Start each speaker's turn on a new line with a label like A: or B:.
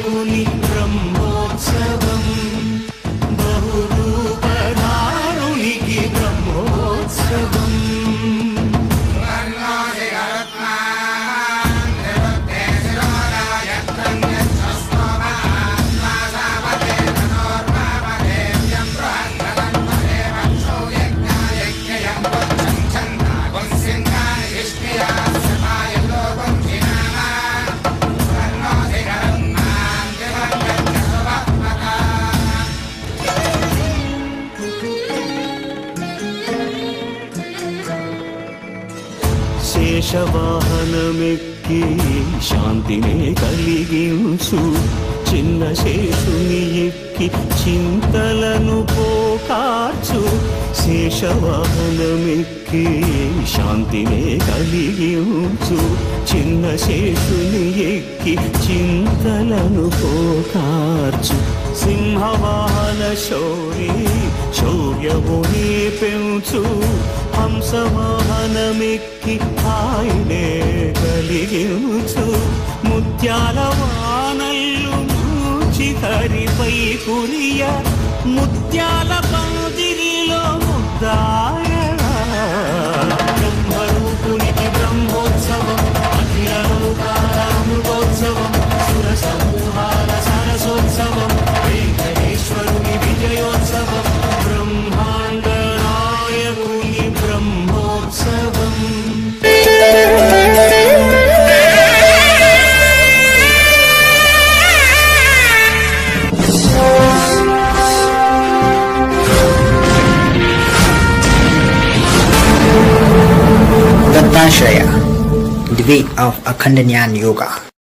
A: ముని బ్రహ్మోత్సవం బహురూపధారునికి బ్రహ్మోత్సవం శేషవాహనమెక్కి శాంతినే కలిగించు చిన్న శేషుని ఎక్కి చింతలను పోకార్చు శేషవాహనమెక్కి శాంతినే కలిగించు చిన్న శేషుని ఎక్కి చింతలను పోకార్చు సింహవాహన శౌరి శౌర్యముని పెంచు హంసవాహనమెక్కి ఆయనే కలిగించు ముత్యాల వానల్లు మూచి హరిపై కురియ ముత్యాల పందిరిలో ముద్దాయ బ్రహ్మరూపునికి బ్రహ్మోత్సవం అఖిల లోకాల అమృతోత్సవం సుర సమూహాల సరసోత్సవం వెంకటేశ్వరుని విజయోత్సవం బ్రహ్మాండ నాయకుని Brahmotsavam
B: Dattashraya, the way of Akhandanyaan Yoga.